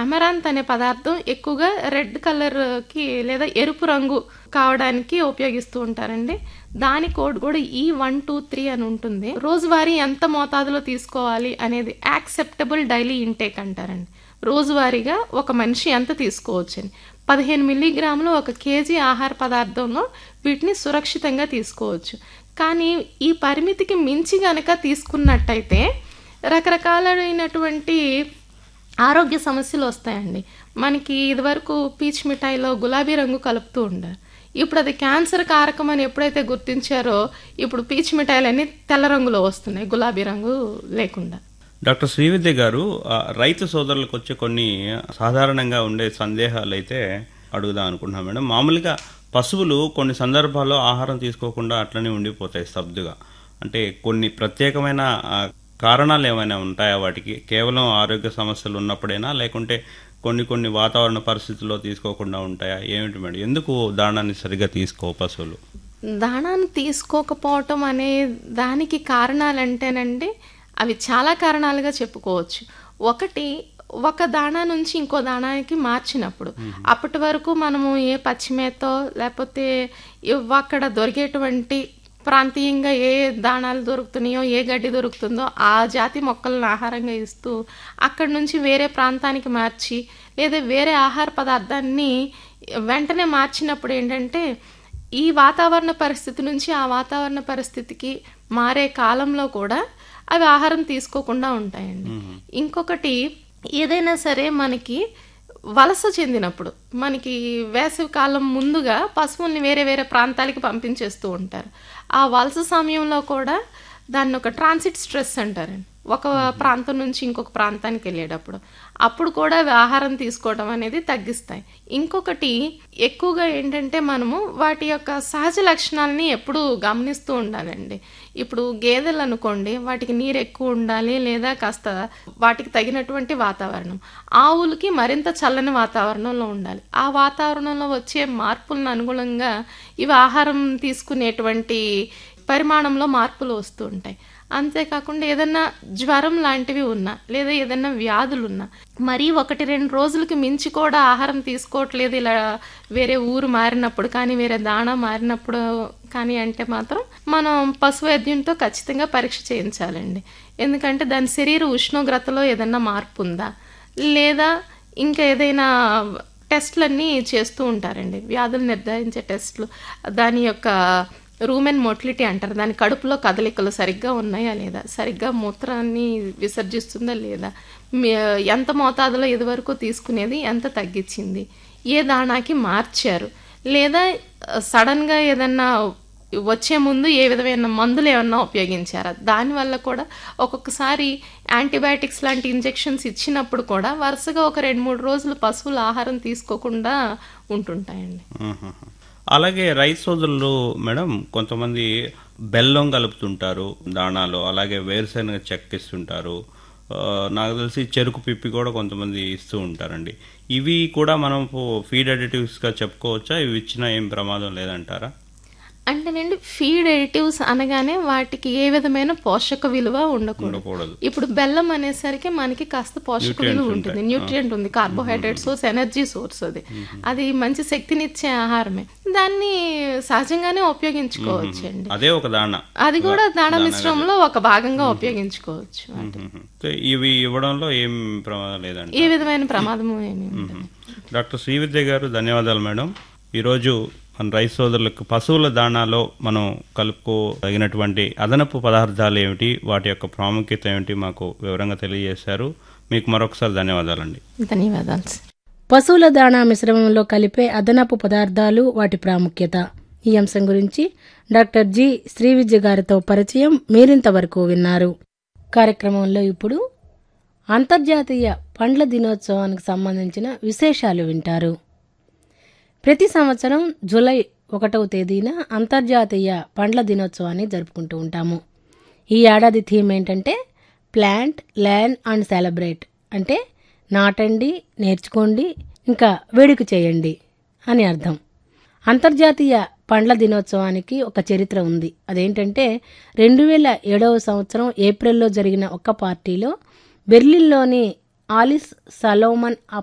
Amaranth అనే పదార్థం ఎక్కువగా రెడ్ కలర్కి లేదా ఎరుపు రంగు కావడానికి ఉపయోగిస్తూ ఉంటారండి దాని కోడ్ కూడా ఈ వన్ టూ త్రీ అని ఉంటుంది రోజువారీ ఎంత మోతాదులో తీసుకోవాలి అనేది యాక్సెప్టబుల్ డైలీ ఇంటేక్ అంటారండి రోజువారీగా ఒక మనిషి ఎంత తీసుకోవచ్చని పదిహేను మిల్లీగ్రాములు ఒక కేజీ ఆహార పదార్థంలో వీటిని సురక్షితంగా తీసుకోవచ్చు కానీ ఈ పరిమితికి మించి గనక తీసుకున్నట్టయితే రకరకాలైనటువంటి ఆరోగ్య సమస్యలు వస్తాయండి మనకి ఇదివరకు పీచ్ మిఠాయిలో గులాబీ రంగు కలుపుతూ ఉండారు ఇప్పుడు అది క్యాన్సర్ కారకం అని ఎప్పుడైతే గుర్తించారో ఇప్పుడు పీచ్ మిఠాయిలన్నీ తెల్ల రంగులో వస్తున్నాయి గులాబీ రంగు లేకుండా డాక్టర్ శ్రీవిద్య గారు ఆ, రైతు సోదరులకు వచ్చే కొన్ని సాధారణంగా ఉండే సందేహాలు అయితే అడుగుదాం అనుకుంటున్నాం మేడం మామూలుగా పశువులు కొన్ని సందర్భాల్లో ఆహారం తీసుకోకుండా అట్లనే ఉండిపోతాయి స్తబ్దుగా అంటే కొన్ని ప్రత్యేకమైన ఆ, కారణాలు ఏమైనా ఉంటాయా వాటికి కేవలం ఆరోగ్య సమస్యలు ఉన్నప్పుడేనా లేకుంటే కొన్ని కొన్ని వాతావరణ పరిస్థితుల్లో తీసుకోకుండా ఉంటాయా ఏమిటి మేడం ఎందుకు దానాన్ని సరిగా తీసుకో పశువులు దాణాన్ని తీసుకోకపోవటం అనే దానికి కారణాలంటేనండి అవి చాలా కారణాలుగా చెప్పుకోవచ్చు ఒకటి ఒక దాణా నుంచి ఇంకో దాణానికి మార్చినప్పుడు అప్పటి వరకు మనము ఏ పచ్చిమేతో లేకపోతే ఇవ్ అక్కడ దొరికేటువంటి ప్రాంతీయంగా ఏ దాణాలు దొరుకుతున్నాయో ఏ గడ్డి దొరుకుతుందో ఆ జాతి మొక్కలను ఆహారంగా ఇస్తూ అక్కడి నుంచి వేరే ప్రాంతానికి మార్చి లేదా వేరే ఆహార పదార్థాన్ని వెంటనే మార్చినప్పుడు ఏంటంటే ఈ వాతావరణ పరిస్థితి నుంచి ఆ వాతావరణ పరిస్థితికి మారే కాలంలో కూడా అవి ఆహారం తీసుకోకుండా ఉంటాయండి ఇంకొకటి ఏదైనా సరే మనకి వలస చెందినప్పుడు మనకి వేసవి కాలం ముందుగా పశువుల్ని వేరే వేరే ప్రాంతాలకి పంపించేస్తూ ఉంటారు ఆ వలస సమయంలో కూడా దాన్ని ఒక ట్రాన్సిట్ స్ట్రెస్ అంటారండి ఒక ప్రాంతం నుంచి ఇంకొక ప్రాంతానికి వెళ్ళేటప్పుడు అప్పుడు కూడా అవి ఆహారం తీసుకోవడం అనేది తగ్గిస్తాయి ఇంకొకటి ఎక్కువగా ఏంటంటే మనము వాటి యొక్క సహజ లక్షణాలని ఎప్పుడు గమనిస్తూ ఉండాలండి ఇప్పుడు గేదెలు అనుకోండి వాటికి నీరు ఎక్కువ ఉండాలి లేదా కాస్త వాటికి తగినటువంటి వాతావరణం ఆవులకి మరింత చల్లని వాతావరణంలో ఉండాలి ఆ వాతావరణంలో వచ్చే మార్పులను అనుగుణంగా ఇవి ఆహారం తీసుకునేటువంటి పరిమాణంలో మార్పులు వస్తూ ఉంటాయి అంతేకాకుండా ఏదన్నా జ్వరం లాంటివి ఉన్నా లేదా ఏదన్నా వ్యాధులు ఉన్నా మరీ ఒకటి రెండు రోజులకి మించి కూడా ఆహారం తీసుకోవట్లేదు ఇలా వేరే ఊరు మారినప్పుడు కానీ వేరే దాణా మారినప్పుడు కానీ అంటే మాత్రం మనం పశు వైద్యంతో ఖచ్చితంగా పరీక్ష చేయించాలండి ఎందుకంటే దాని శరీర ఉష్ణోగ్రతలో ఏదన్నా మార్పు ఉందా లేదా ఇంకా ఏదైనా టెస్ట్లన్నీ చేస్తూ ఉంటారండి వ్యాధులు నిర్ధారించే టెస్ట్లు దాని యొక్క రూమెన్ మోటిలిటీ అంటారు దాని కడుపులో కదలికలు సరిగ్గా ఉన్నాయా లేదా సరిగ్గా మూత్రాన్ని విసర్జిస్తుందా లేదా మీ- ఎంత మోతాదులో ఇదివరకు తీసుకునేది ఎంత తగ్గించింది ఏ దాణాకి మార్చారు లేదా సడన్గా ఏదన్నా వచ్చే ముందు ఏ విధమైన మందులు ఏమన్నా ఉపయోగించారా దానివల్ల కూడా ఒక్కొక్కసారి యాంటీబయాటిక్స్ లాంటి ఇంజెక్షన్స్ ఇచ్చినప్పుడు కూడా వరుసగా ఒక రెండు మూడు రోజులు పశువులు ఆహారం తీసుకోకుండా ఉంటుంటాయండి ఆహాహా. అలాగే రైతు సోదరులు మేడం కొంతమంది బెల్లం కలుపుతుంటారు దాణాలో అలాగే వేరుశెనగ చెక్క ఇస్తుంటారు ఆ, నాకు తెలిసి చెరుకు పిప్పి కూడా కొంతమంది ఇస్తూ ఉంటారండి ఇవి కూడా మనం ఫీడ్ అడిటివ్స్గా చెప్పుకోవచ్చా ఇవి ఇచ్చినా ఏం ప్రమాదం లేదంటారా అంటేనండి ఫీడ్ ఎడిటివ్స్ అనగానే వాటికి ఏ విధమైన పోషక విలువ ఉండకూడదు ఉండకూడదు ఇప్పుడు బెల్లం అనేసరికి మనకి కాస్త పోషక విలువ ఉంటుంది న్యూట్రియంట్ ఉంది కార్బోహైడ్రేట్ సోర్స్ ఎనర్జీ సోర్స్ అది అది మంచి శక్తినిచ్చే ఆహారమే దాన్ని సహజంగానే ఉపయోగించుకోవచ్చు అండి అదే ఒక దాణ అది కూడా దాణ మిశ్రమంలో ఒక భాగంగా ఉపయోగించుకోవచ్చు సో ఇవి ఇవ్వడంలో ఏం ప్రమాదం లేదండి ఏ విధమైన ప్రమాదము ఏమి ఉండదు డాక్టర్ శ్రీవిద్య గారు ధన్యవాదాలు మేడం ఈరోజు మన రైతు సోదరులకు పశువుల దాణాలో మనం కలుపుకోదగినటువంటి అదనపు పదార్థాలు ఏమిటి వాటి యొక్క ప్రాముఖ్యత ఏమిటి మాకు వివరంగా తెలియజేశారు మీకు మరొకసారి ధన్యవాదాలండి ధన్యవాదాలు సార్ పశువుల దాణా మిశ్రమంలో కలిపే అదనపు పదార్థాలు వాటి ప్రాముఖ్యత ఈ అంశం గురించి డాక్టర్ జి శ్రీవిద్య గారితో పరిచయం మీరింతవరకు విన్నారు కార్యక్రమంలో ఇప్పుడు అంతర్జాతీయ పండ్ల దినోత్సవానికి సంబంధించిన విశేషాలు వింటారు ప్రతి సంవత్సరం జూలై ఒకటవ తేదీన అంతర్జాతీయ పండ్ల దినోత్సవాన్ని జరుపుకుంటూ ఉంటాము ఈ ఏడాది థీమ్ ఏంటంటే ప్లాంట్ ల్యాన్ అండ్ సెలబ్రేట్ అంటే నాటండి నేర్చుకోండి ఇంకా వేడుక చేయండి అని అర్థం అంతర్జాతీయ పండ్ల దినోత్సవానికి ఒక చరిత్ర ఉంది అదేంటంటే రెండు వేల ఏడవ సంవత్సరం ఏప్రిల్లో జరిగిన ఒక పార్టీలో బెర్లిన్లోని ఆలిస్ సలోమన్